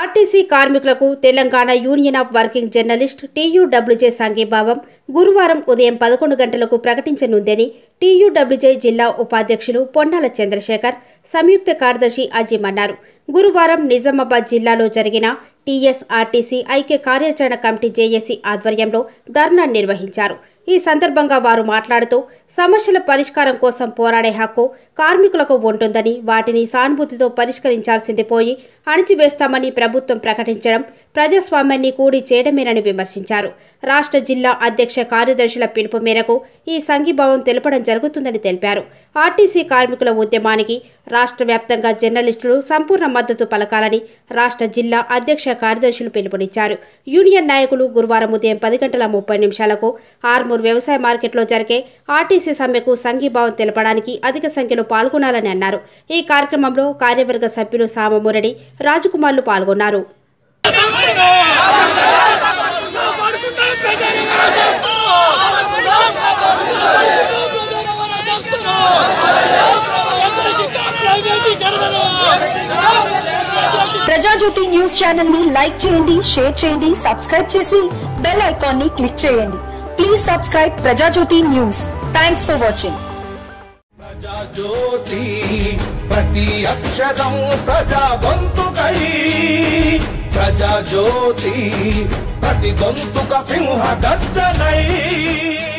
RTC కార్మికులకు Telangana union of working journalist TUWJ సంఘీభావం గురువారం ఉదయం పదకొండు గంటలకు ప్రకటించనుందని టీయూడబ్ల్యూజే జిల్లా ఉపాధ్యక్షులు పొన్నాల చంద్రశేఖర్ సంయుక్త కార్యదర్శి అజీం అన్నారు గురువారం నిజామాబాద్ జిల్లాలో జరిగిన టీఎస్ఆర్టీసీ ఐక్య కార్యాచరణ కమిటీ జేఏసీ ఆధ్వర్యంలో ధర్నా నిర్వహించారు ఈ సందర్భంగా వారు మాట్లాడుతూ సమస్యల పరిష్కారం కోసం పోరాడే హక్కు కార్మికులకు ఉంటుందని వాటిని సానుభూతితో పరిష్కరించాల్సింది పోయి అణిచివేస్తామని ప్రభుత్వం ప్రకటించడం ప్రజాస్వామ్యాన్ని కూడి చేయడమేనని విమర్శించారు రాష్ట్ర జిల్లా అధ్యక్ష కార్యదర్శుల పిలుపు మేరకు ఈ సంఘీభావం తెలపడం జరుగుతుందని తెలిపారు ఆర్టీసీ కార్మికుల ఉద్యమానికి రాష్ట్ర వ్యాప్తంగా జర్నలిస్టులు సంపూర్ణ మద్దతు పలకాలని రాష్ట్ర జిల్లా అధ్యక్ష కార్యదర్శులు పిలుపునిచ్చారు యూనియన్ నాయకులు గురువారం ఉదయం పది గంటల ముప్పై నిమిషాలకు ఆర్మూర్ వ్యవసాయ మార్కెట్లో జరిగే ఆర్టీసీ సమ్మెకు సంఘీభావం తెలపడానికి అధిక సంఖ్యలో పాల్గొనాలని అన్నారు ఈ కార్యక్రమంలో కార్యవర్గ సభ్యులు సామమురడి రాజకుమార్లు పాల్గొన్నారు పడుకుంటారు ప్రజలు ప్రజాజ్యోతి న్యూస్ ఛానల్ ని లైక్ చేయండి షేర్ చేయండి సబ్స్క్రైబ్ చేసి బెల్ ఐకాన్ ని క్లిక్ చేయండి please subscribe Prajajyothi news thanks for watching Prajajyothi ప్రతి అక్షరం ప్రజా గొంతుకై ప్రజాజ్యోతి ప్రతి గొంతుక సింహ గర్జనై